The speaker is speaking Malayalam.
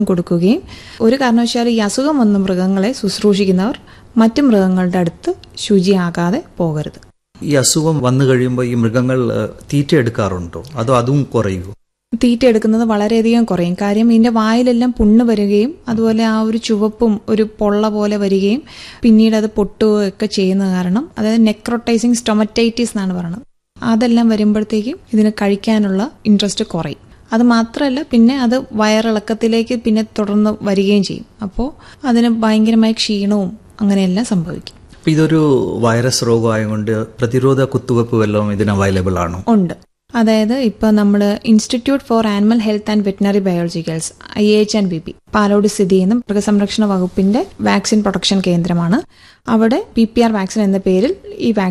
കൊടുക്കുകയും ഒരു കാരണവശാലും ഈ അസുഖം വന്ന മൃഗങ്ങളെ ശുശ്രൂഷിക്കുന്നവർ മറ്റു മൃഗങ്ങളുടെ അടുത്ത് ശുചിയാകാതെ പോകരുത് ഈ അസുഖം വന്നു കഴിയുമ്പോൾ ഈ മൃഗങ്ങൾ ഏഹ്, തീറ്റ എടുക്കാറുണ്ടോ അതോ അതും കുറയുമോ തീറ്റ എടുക്കുന്നത് വളരെയധികം കുറയും കാര്യം ഇതിന്റെ വായിലെല്ലാം പുണ്ണ് വരികയും അതുപോലെ ആ ഒരു ചുവപ്പും ഒരു പൊള്ള പോലെ വരികയും പിന്നീട് അത് പൊട്ടുകയൊക്കെ ചെയ്യുന്ന കാരണം അതായത് നെക്രോട്ടൈസിങ് സ്റ്റൊമറ്റൈറ്റിസ് എന്നാണ് പറയുന്നത് അതെല്ലാം വരുമ്പോഴത്തേക്കും ഇതിന് കഴിക്കാനുള്ള ഇൻട്രസ്റ്റ് കുറയും അത് മാത്രമല്ല പിന്നെ അത് വയറിളക്കത്തിലേക്ക് പിന്നെ തുടർന്ന് വരികയും ചെയ്യും അപ്പോൾ അതിന് ഭയങ്കരമായ ക്ഷീണവും അങ്ങനെയെല്ലാം സംഭവിക്കും അപ്പൊ ഇതൊരു വൈറസ് രോഗമായതുകൊണ്ട് പ്രതിരോധ കുത്തിവയ്പ്പ് വല്ലതും ഇതിന് അവൈലബിൾ ആണോ ഉണ്ട് അതായത് ഇപ്പൊ നമ്മൾ institute for animal health and veterinary biologicals I H and B P Palode സ്ഥിതി ചെയ്യുന്ന മൃഗസംരക്ഷണ വകുപ്പിന്റെ വാക്സിൻ പ്രൊഡക്ഷൻ കേന്ദ്രമാണ് അവിടെ പി പി ആർ വാക്സിൻ എന്ന പേരിൽ ഈ വാക്സിൻ